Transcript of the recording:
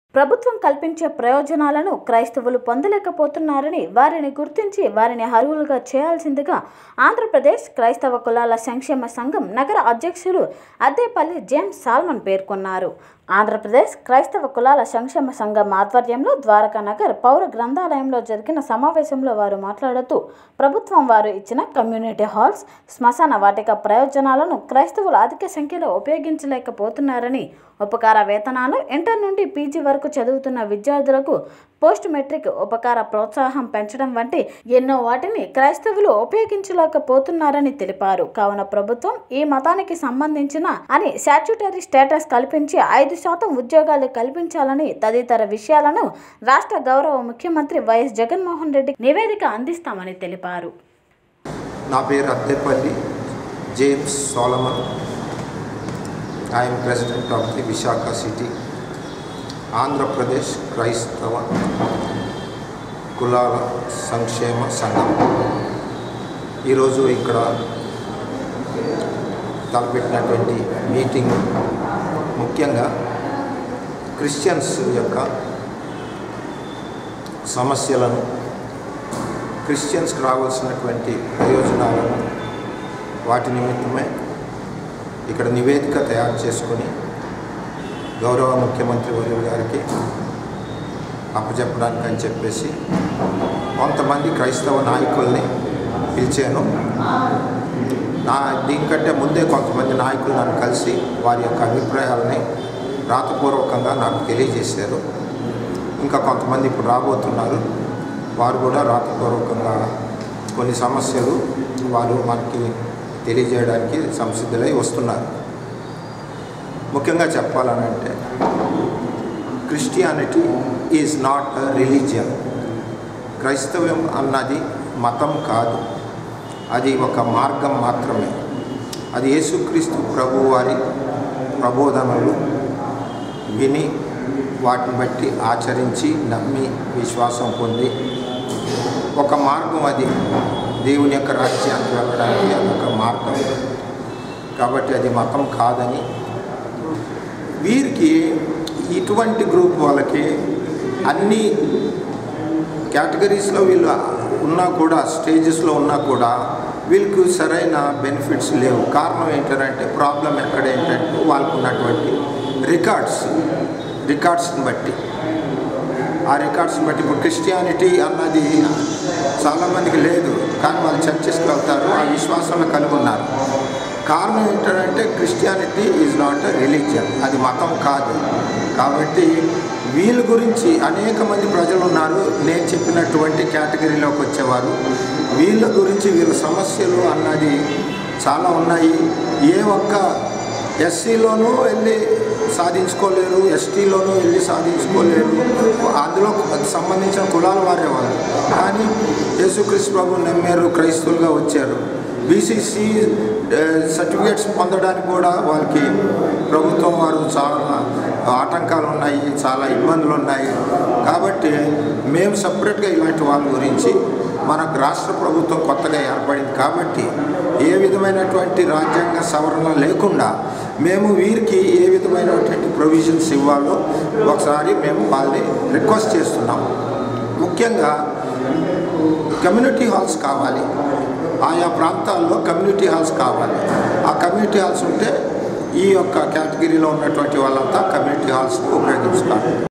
ప్రభుత్వం కల్పించే ప్రయోజనాలను క్రైస్తవులు పొందలేకపోతున్నారని వారిని గుర్తించి వారిని అర్హులుగా చేయాల్సిందిగా ఆంధ్రప్రదేశ్ క్రైస్తవ కులాల సంక్షేమ సంఘం నగర అధ్యక్షులు అద్దేపల్లి జేమ్స్ సాల్మన్ పేర్కొన్నారు ఆంధ్రప్రదేశ్ క్రైస్తవ కులాల సంక్షేమ సంఘం ఆధ్వర్యంలో ద్వారకా నగర్ పౌర గ్రంథాలయంలో జరిగిన సమావేశంలో వారు మాట్లాడుతూ ప్రభుత్వం వారు ఇచ్చిన కమ్యూనిటీ హాల్స్ శ్మశాన వాటిక ప్రయోజనాలను క్రైస్తవులు అధిక సంఖ్యలో ఉపయోగించలేకపోతున్నారని ఉపకార వేతనాలు ఇంటర్ నుండి పీజీ వరకు చదువుతున్న విద్యార్థులకు పోస్ట్ మెట్రిక్ ఉపకార ప్రోత్సాహం పెంచడం వంటి ఎన్నో వాటిని క్రైస్తవులు ఉపయోగించలేకపోతున్నారని తెలిపారు కావున ప్రభుత్వం ఈ మతానికి సంబంధించిన అని స్టాట్యూటరీ స్టేటస్ కల్పించి ఐదు శాతం ఉద్యోగాలు కల్పించాలని తదితర విషయాలను రాష్ట్ర గౌరవ ముఖ్యమంత్రి వైఎస్ జగన్మోహన్ రెడ్డి నివేదిక అందిస్తామని తెలిపారు నా పేరు Addepalli James Solomon I'm president of the Visakha city Andhra Pradesh క్రైస్తవ కులాల సంక్షేమ సంఘం ఈరోజు ఇక్కడ తలపెట్టినటువంటి మీటింగ్ ముఖ్యంగా క్రిస్టియన్స్ యొక్క సమస్యలను క్రిస్టియన్స్కి రావాల్సినటువంటి ప్రయోజనాలను వాటి నిమిత్తమే ఇక్కడ నివేదిక తయారు చేసుకొని గౌరవ ముఖ్యమంత్రి వర్యులు గారికి అప్పచెప్పడానికి అని చెప్పేసి కొంతమంది క్రైస్తవ నాయకుల్ని పిలిచాను నా దీనికంటే ముందే కొంతమంది నాయకులు నన్ను కలిసి వారి యొక్క అభిప్రాయాలని రాతపూర్వకంగా నాకు తెలియజేశారు ఇంకా కొంతమంది ఇప్పుడు రాబోతున్నారు వారు కూడా రాతపూర్వకంగా కొన్ని సమస్యలు వారు మనకి తెలియజేయడానికి సంసిద్ధులై వస్తున్నారు ముఖ్యంగా చెప్పాలనంటే Christianity is not a religion క్రైస్తవ్యం అన్నది మతం కాదు అది ఒక మార్గం మాత్రమే అది యేసుక్రీస్తు ప్రభు వారి ప్రబోధనలు విని వాటిని బట్టి ఆచరించి నమ్మి విశ్వాసం పొంది ఒక మార్గం అది దేవుని యొక్క రాజ్యానికి వెళ్ళడానికి అదొక మార్గం కాబట్టి అది మతం కాదని వీరికి ఇటువంటి గ్రూప్ వాళ్ళకి అన్ని కేటగిరీస్లో వీళ్ళు ఉన్నా కూడా స్టేజెస్లో ఉన్నా కూడా వీళ్ళకు సరైన బెనిఫిట్స్ లేవు కారణం ఏంటంటే ప్రాబ్లం ఎక్కడ ఏంటంటే వాళ్ళకు ఉన్నటువంటి రికార్డ్స్ రికార్డ్స్ని బట్టి ఆ రికార్డ్స్ని బట్టి ఇప్పుడు క్రిస్టియానిటీ అన్నది చాలామందికి లేదు కానీ వాళ్ళు చర్చెస్కి వెళ్తారు ఆ విశ్వాసంలో కలిగి ఉన్నారు కారణం ఏంటంటే Christianity is not a religion అది మతం కాదు కాబట్టి వీళ్ళ గురించి అనేక మంది ప్రజలు ఉన్నారు నేను చెప్పినటువంటి కేటగిరీలోకి వచ్చేవారు వీళ్ళ గురించి వీళ్ళ సమస్యలు అన్నది చాలా ఉన్నాయి ఏ ఒక్క ఎస్సీలోనూ వెళ్ళి సాధించుకోలేరు ఎస్టీలోనూ వెళ్ళి సాధించుకోలేరు అందులో సంబంధించిన కులాల వారే వాళ్ళు కానీ యేసుక్రీస్తు ప్రభు నమ్మారు క్రైస్తవులుగా వచ్చారు బీసీసీ సర్టిఫికేట్స్ పొందడానికి కూడా వాళ్ళకి ప్రభుత్వం వారు చాలా ఆటంకాలు ఉన్నాయి చాలా ఇబ్బందులు ఉన్నాయి కాబట్టి మేము సపరేట్గా ఇలాంటి వాళ్ళ గురించి మనకు రాష్ట్ర ప్రభుత్వం కొత్తగా ఏర్పడింది కాబట్టి ఏ విధమైనటువంటి రాజ్యాంగ సవరణ లేకుండా మేము వీరికి ఏ విధమైనటువంటి ప్రొవిజన్స్ ఇవ్వాలో ఒకసారి మేము వాళ్ళని రిక్వెస్ట్ చేస్తున్నాం ముఖ్యంగా కమ్యూనిటీ హాల్స్ కావాలి ఆయా ప్రాంతాల్లో కమ్యూనిటీ హాల్స్ కావాలి ఆ కమ్యూనిటీ హాల్స్ ఉంటే ఈ యొక్క కేటగిరీలో ఉన్నటువంటి వాళ్ళంతా కమ్యూనిటీ హాల్స్ని ఉపయోగించుతారు